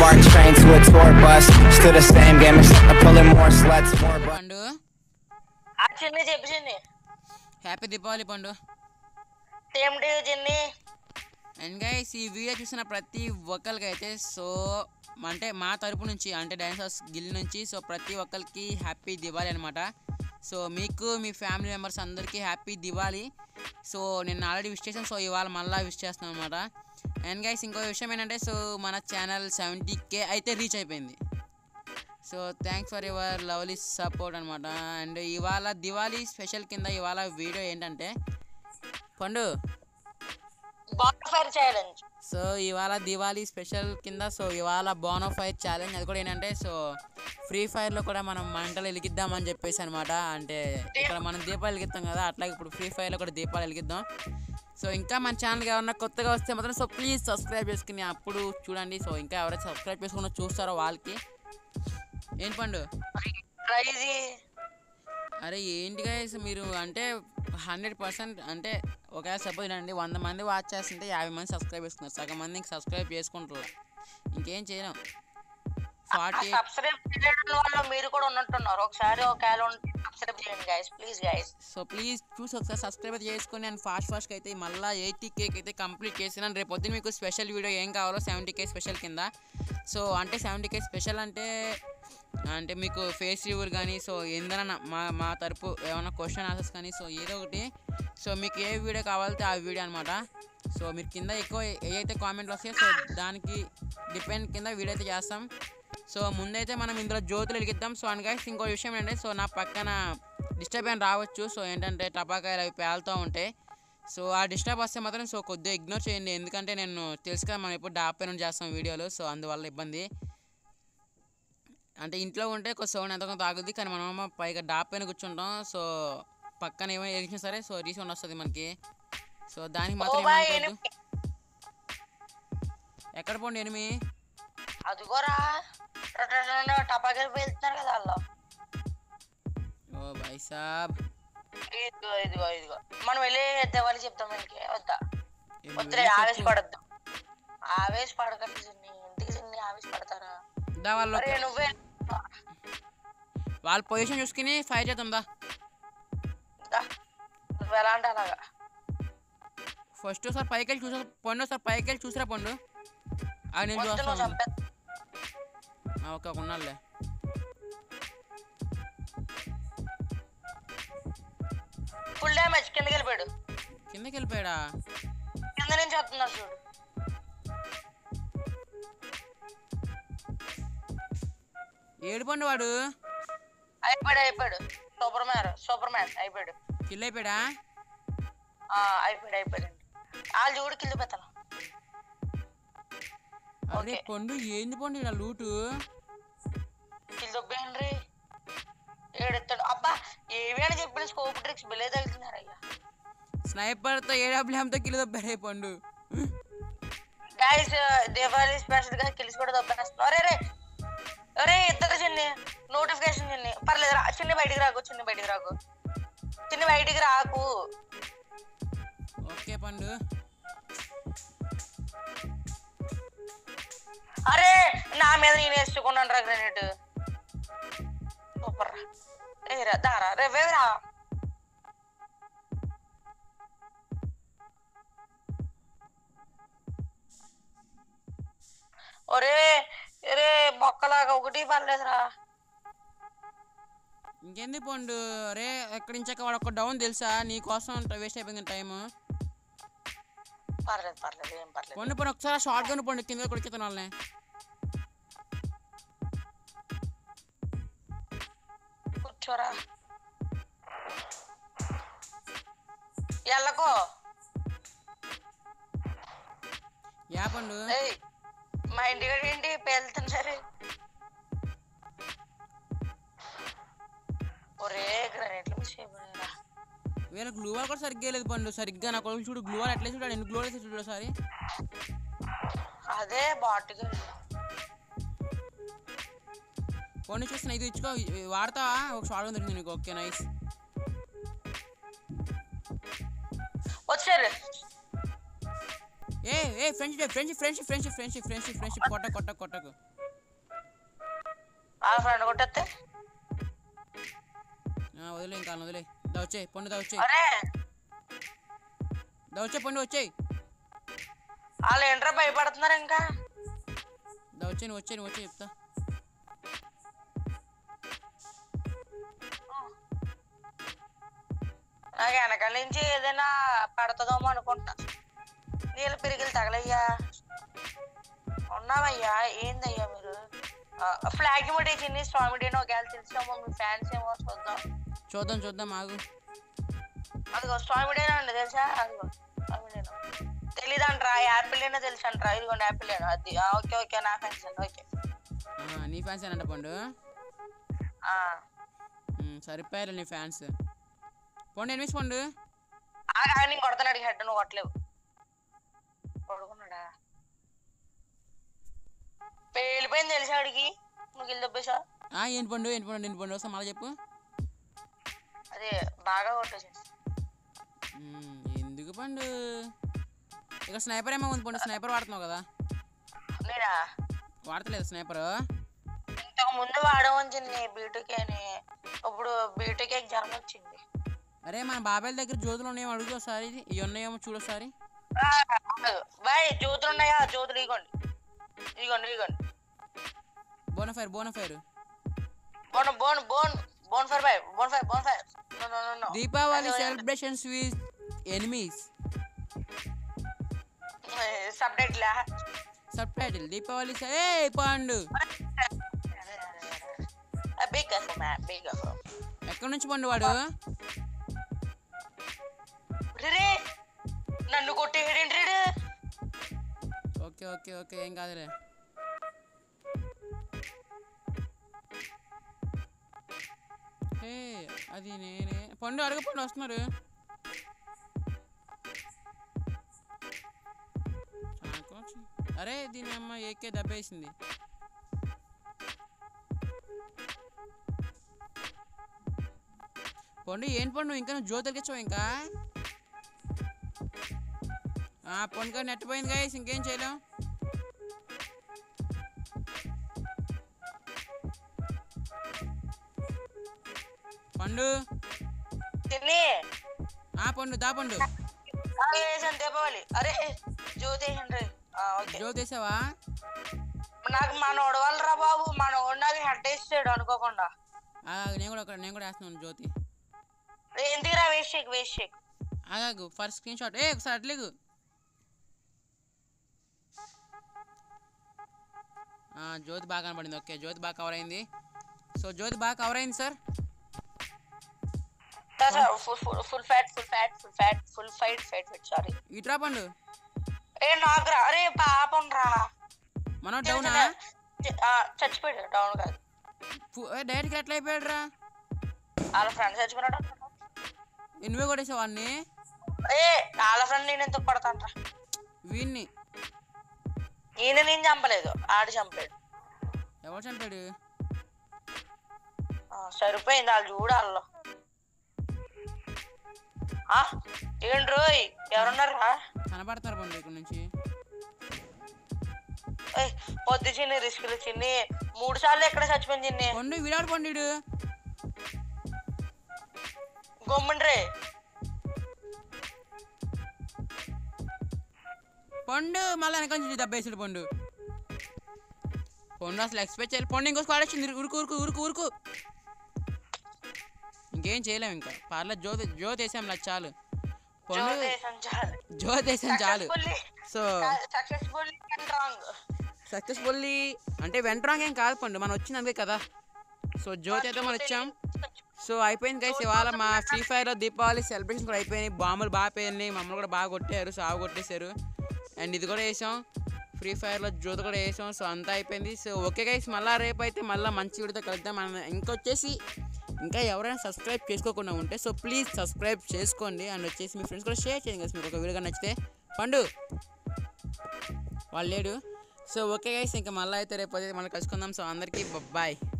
spark train to a tour bus. Still the same game, except I'm pulling more sluts, more butts. పండు ఆ చిన్ని చెప్పు చిన్ని happy Deepavali Pandu same day Chinni and guys ఈ video చూసిన ప్రతి ఒక్కరికి అయితే సో అంటే మా తరపు నుంచి అంటే డాన్సర్స్ గిల్ నుంచి సో ప్రతి ఒక్కరికి హ్యాపీ దివాళీ అనమాట సో మీకు మీ ఫ్యామిలీ మెంబర్స్ అందరికీ హ్యాపీ దివాళీ సో నేను ఆల్రెడీ విష్ చేశాను సో ఇవాళ మళ్ళీ విష్ చేస్తున్నాను అనమాట అండ్ గైస్ ఇంకో విషయం ఏంటంటే సో మన ఛానల్ సెవెంటీ కే అయితే రీచ్ అయిపోయింది so thanks for your lovely support అనమాట అండ్ ఇవాళ దివాళీ స్పెషల్ కింద ఇవాళ వీడియో ఏంటంటే పండు బాన్ఫైర్ ఛాలెంజ్ సో ఇవాళ దివాళీ స్పెషల్ కింద సో ఇవాళ బోనో ఫైర్ ఛాలెంజ్ అది కూడా ఏంటంటే సో ఫ్రీ ఫైర్లో కూడా మనం మంటలు వెలిగిద్దామని చెప్పేసి అనమాట అంటే ఇక్కడ మనం దీపాలు వెలిగిస్తాం కదా అట్లాగే ఇప్పుడు ఫ్రీ ఫైర్లో కూడా దీపాలు వెలిగిద్దాం సో ఇంకా మన ఛానల్కి ఎవరన్నా కొత్తగా వస్తే మాత్రం సో ప్లీజ్ సబ్స్క్రైబ్ చేసుకుని అప్పుడు చూడండి సో ఇంకా ఎవరైతే సబ్స్క్రైబ్ చేసుకున్న చూస్తారో వాళ్ళకి ఏంటి పండు క్రైజీ అరే ఏంటి గైస్ మీరు అంటే హండ్రెడ్ పర్సెంట్ అంటే ఒకవేళ సపోజ్ అండి వంద మంది వాచ్ చేస్తుంటే యాభై మంది సబ్స్క్రైబ్ చేసుకున్నారు సగం మంది ఇంక సబ్స్క్రైబ్ చేసుకుంటారు ఇంకేం చేయలేం ఫార్టీ సబ్స్క్రైబ్ చేయడం వల్ల మీరు కూడా ఉన్నట్టున్నారు ఒకసారి ఒకవేళ ఉంటే సబ్స్క్రైబ్ చేయండి guys please guys so please చూసి ఒకసారి సబ్స్క్రైబ్ అయితే చేసుకొని నేను ఫాస్ట్ ఫాస్ట్గా అయితే మళ్ళీ ఎయిటీ కేక్ అయితే కంప్లీట్ చేసినాను రేపు పొద్దున్న మీకు స్పెషల్ వీడియో ఏం కావాలో సెవెంటీ కే స్పెషల్ కింద సో అంటే సెవెంటీ కే స్పెషల్ అంటే అంటే మీకు ఫేస్ రివ్యూలు కానీ సో ఏందన్నా మా మా తరపు ఏమైనా క్వశ్చన్ ఆన్సర్స్ కానీ సో ఏదో ఒకటి సో మీకు ఏ వీడియో కావాలంటే ఆ వీడియో అనమాట సో మీరు కింద ఎక్కువ ఏవైతే కామెంట్లు వస్తాయో సో దానికి డిపెండ్ కింద వీడియో అయితే చేస్తాం సో ముందైతే మనం ఇందులో జ్యోతులు వెలిగిద్దాం సో అండ్ గైస్ ఇంకో విషయం ఏంటంటే సో నా పక్కన డిస్టర్బ్ అయిన రావచ్చు సో ఏంటంటే టపాకాయలు అవి పేలుతూ ఉంటాయి సో ఆ డిస్టర్బ్ వస్తే మాత్రం సో కొద్దిగా ఇగ్నోర్ చేయండి ఎందుకంటే నేను తెలుసు కదా మనం ఎప్పుడు డాబ్ పైన చేస్తాం వీడియోలు సో అందువల్ల ఇబ్బంది అంటే ఇంట్లో ఉంటే కొంచెం సౌండ్ ఎంత కొంత ఆగుద్ది కానీ మనం పైగా డాబ్ పైన కూర్చుంటాం సో పక్కన ఏమైనా ఎగిసినా సరే సో రీసౌండ్ వస్తుంది మనకి సో దానికి ఓ మాత్రం బాయ్ ఏమనుకోవద్దు. ఎక్కడ పోండి ఎనిమి అదిగోరా టపాకాయలు వెళ్తున్నారు కదా వాళ్ళు ఓ భాయ్ సాబ్ ఇదిగో ఇదిగో ఇదిగో మనం వెళ్ళి దేవాలి చెప్తాం వీళ్ళకి వద్దా ఎనిమి వద్దులే వెళ్ళి ఆవేశపడద్దు ఆవేశపడకండి చిన్ని ఎందుకు చిన్ని ఆవేశపడతారా దా వాళ్ళు అరే నువ్వే వాళ్ళ పొజిషన్ చూసుకుని ఫైర్ చేద్దాం దా దా. నువ్వు ఎలా అంటే అలాగా ఫస్ట్ ఒకసారి పైకి వెళ్ళి చూసా పండు ఒకసారి పైకి వెళ్ళి చూసిరా పండు ఆ నేను వద్దు నువ్వు చూస్తాను చంపే ఓకే ఉన్నాలే ఫుల్ డ్యామేజ్ కిందకి వెళ్ళిపోయాడు కిందకి వెళ్ళిపోయాడా కింద నుంచి వస్తున్నారు చూడు ఏడు పండు వాడు అయిపోయాడు అయిపోయాడు సూపర్ మ్యాన్ సూపర్ మ్యాన్ అయిపోయాడు కిల్ అయిపోయాడా ఆ, అయిపోయాడు అయిపోయాడు వాళ్ళు చూడు కింద పెత్తను అరే ఓకే. పండు ఏంది పండు ఇలా లూటు కింద దొబ్బేయండి ఏడెత్తాడు అబ్బా ఏవి అని చెప్పిన స్కోప్ ట్రిక్స్ బిలే తగులుతున్నారు అయ్యా స్నైపర్తో ఏడబ్ల్యూఎంతో కిల్ దొబ్బాడే పండు గైస్ దీపావళి స్పెషల్ గా కిల్స్ కూడా దొబ్బేస్తున్నారు అరే రే అరే ఇద్దరు చిన్ని నోటిఫికేషన్ చిన్ని పర్లేదు రా చిన్ని బయటికి రాకు చిన్ని బయటికి రాకు చిన్ని బయటికి రాకు ఓకే పండు అరే నా మీద నేను వేసుకున్నాను రా గ్రానైట్ సూపర్ రా ఏ రా దారా రే వేరా ఒరే రే బొక్కలాగా ఒకటి పర్లేదురా ఇంకేంది పండు రే ఎక్కడి నుంచి వాడు ఒక డౌన్ తెలుసా నీ కోసం వేస్ట్ అయిపోయింది టైం పర్లేదు పర్లేదు ఏం పర్లేదు పండు పండు ఒకసారి షార్ట్ గన్ పండు కింద కొడుకుతాను వాళ్ళని కూర్చోరా ఎల్లకో యా పండు ఏయ్ మా ఇంటికాడ ఏంటి పేలుతున్నారు ఒరే గ్రానైట్లు మిస్ అయిపోయినారా వీళ్ళ గ్లూ వాల్ కూడా సరిగ్గా లేదు పండు సరిగ్గా నా కొడుకు చూడు గ్లూ వాల్ ఎట్లా చూడాడు ఎన్ని గ్లూ వేసి చూడు ఒకసారి అదే బాటుగా ఫోన్ చూస్తున్నా ఇది ఇచ్చుకో ఇది వాడతావా ఒక షార్ట్ దొరికింది నీకు ఓకే నైస్ వచ్చారు ఏ ఏ friendship friendship friendship friendship friendship friendship friendship కొట్ట కొట్ట కొట్టకు ఆ ఫ్రెండ్ కొట్టేస్తే ఆ, వదిలే ఇంకా వదిలే దా వచ్చేయి పండు దా వచ్చేయి అరే దా వచ్చే పండు వచ్చేయి వాళ్ళు ఏంట్రా భయపడుతున్నారు ఇంకా దా వచ్చే నువ్వు వచ్చే నువ్వు వచ్చే చెప్తా నాకు వెనకాల నుంచి ఏదైనా పడుతుందేమో అనుకుంటా నీళ్ళు పిరిగిలు తగలయ్యా ఉన్నావయ్యా ఏందయ్యా మీరు ఫ్లాగ్ ముడి చిన్ని స్వామిడీ ఒకవేళ తెలిసామో మీ ఫ్యాన్స్ ఏమో చూద్దాం చూద్దాం చూద్దాం ఆగు అదిగో స్వామిడేనా అండి తెలుసా అదిగో స్వామిడేనా తెలీదంట్రా యాపిల్ అయినా తెలుసు అంటారా ఇదిగోండి యాపిల్ అయినా అది ఆ, ఓకే ఓకే నా ఫ్యాన్స్ అండి ఓకే ఆ, నీ ఫ్యాన్స్ ఏనంట పండు ఆ. ఉమ్, సరిపోయారు నీ ఫ్యాన్స్ పండు ఎనిమిది పండు ఆగు, ఆగు, నేను కొడతాను హెడ్ నువ్వు కొట్టలేవు పడుకున్నాడా పేలిపోయింది తెలుసా ఆడికి నువ్వు గిల్లు దెబ్బేసా ఆ, ఏంటి పండు ఏంటి పండు ఏంటి పండు వస్తా మళ్ళీ చెప్పు అదే బాగా కొట్టేసి ఉమ్, ఎందుకు పండు ఇక స్నైపర్ ఏమో ఉంది పండు స్నైపర్ వాడుతున్నావు కదా నేనా వాడతలేదు స్నైపర్ ఇంతకు ముందు వాడవచ్చింది బీటెక్ అని ఇప్పుడు బీటెక్ ఎగ్జామ్ వచ్చింది అరే మన బాబాయ్ దగ్గర జ్యోతులు ఉన్నాయేమో అడుగు ఒకసారి ఇవి ఉన్నాయేమో చూడు ఒకసారి ఆ, ఆగు. బాయ్ జ్యోతులు ఉన్నాయా జ్యోతులు ఇగోండి ఇగోండి ఇగోండి bonfire bonfire bone bone bone bonfire bye bonfire bonfire no no no no Deepavali celebrations with enemies subtitle subtitle Deepavali సె- ఏ పండు బిగ్ అసలు బిగ్ అసలు ఎక్కడి నుంచి పండు వాడు రే నన్ను కొట్టేయడేంటి రే ఓకే ఓకే ఓకే ఏం కాదులే హే అది నేనే పండు అడుగు పండు వస్తున్నారు చాకోచి. అరే దీని అమ్మ ఏకే దెబ్బేసింది పండు ఏం పండు ఇంకా నువ్వు జ్యోతికి ఇచ్చావు ఇంకా ఆ పండుగ నెట్ పోయింది గాయస్ ఇంకేం చేయలేం పండు తిని ఆ పండు దా పండు వేసాను దీపావళి అరే జ్యోతి వేసండి ఓకే జ్యోతి వేసావా నాకు మన రా బాబు మన నాకు హెడ్ వేసాడు అనుకోకుండా ఆ, నేను కూడా ఒక- నేను కూడా వేస్తున్నాను జ్యోతి రే, ఎందుకురా వేస్ట్ షేక్ వేస్ట్ షేక్ ఆగాగు ఫస్ట్ స్క్రీన్ షాట్ ఏ ఒకసారి అట్లేగు ఆ, జ్యోతి బాగా కనబడింది ఓకే జ్యోతి బాగా కవర్ అయింది సో జ్యోతి బాగా కవర్ అయింది sir full full full fat full fat full fat full fight fight fight sorry ఇట్రా పండు ఏ నాకు రా అరే పాపం రా మనం డౌనా ఆ, చచ్చిపోయాడు డౌన్ కాదు డైరెక్ట్గా ఎట్లా అయిపోయాడు రా వాళ్ళ ఫ్రెండ్ చచ్చిపోయినాడు నువ్వే కొట్టేసావు వాడిని ఏ వాళ్ళ ఫ్రెండ్ నేను ఎందుకు పడతాను రా వీడిని ఈయన నేను చంపలేదు ఆడు చంపాడు ఎవరు చంపాడు ఆ, సరిపోయింది వాళ్ళు చూడాల్లో ఏంటి రోయ్ ఎవరున్నారా కనబడుతున్నారు పండు ఇక్కడ నుంచి ఏయ్, పొద్దు చిన్ని రిస్కులు చిన్ని మూడు సార్లు ఎక్కడ చచ్చిపోయింది చిన్ని పండు వీడాడు పండు వీడు. గమ్ముండి రే పండు మళ్ళీ వెనక నుంచి దెబ్బేసాడు పండు పండు అసలు ఎక్స్పెక్ట్ చేయాలి పండు ఇంకో స్క్వాడ్ వచ్చింది ఉరుకు ఉరుకు ఉరుకు ఉరుకు ఇంకేం చేయలేం ఇంకా పర్లేదు జ్యోతి జ్యోతి వేసాం నాకు చాలు పండు జ్యోతిషం చాలు జ్యోతి వేసాం చాలు so successful and wrong successfully అంటే వెంట్రాంగ్ ఏం కాదు పండు మనం వచ్చింది అందుకే కదా సో జ్యోతి అయితే మనం వచ్చాం సో అయిపోయింది గైస్ ఇవాళ మా ఫ్రీ ఫైర్లో దీపావళి సెలబ్రేషన్ కూడా అయిపోయినాయి బాంబులు బాగా పేలినాయి మమ్మల్ని కూడా బాగా కొట్టారు సాగు కొట్టేశారు అండ్ ఇది కూడా వేసాం ఫ్రీ ఫైర్లో జ్యోతి కూడా వేసాం సో అంతా అయిపోయింది సో ఓకే గైస్ మళ్ళీ రేపు అయితే మళ్ళీ మంచి వీడియోతో కలుద్దాం మనం ఇంకొచ్చేసి ఇంకా ఎవరైనా సబ్స్క్రైబ్ చేసుకోకుండా ఉంటే సో ప్లీజ్ సబ్స్క్రైబ్ చేసుకోండి అండ్ వచ్చేసి మీ ఫ్రెండ్స్ కూడా షేర్ చేయండి guys మీకు ఒక వీడియో నచ్చితే పండు వాళ్ళు లేడు సో ఓకే గైస్ ఇంకా మళ్ళీ అయితే రేపు అయితే మళ్ళీ కలుసుకుందాం సో అందరికీ బాయ్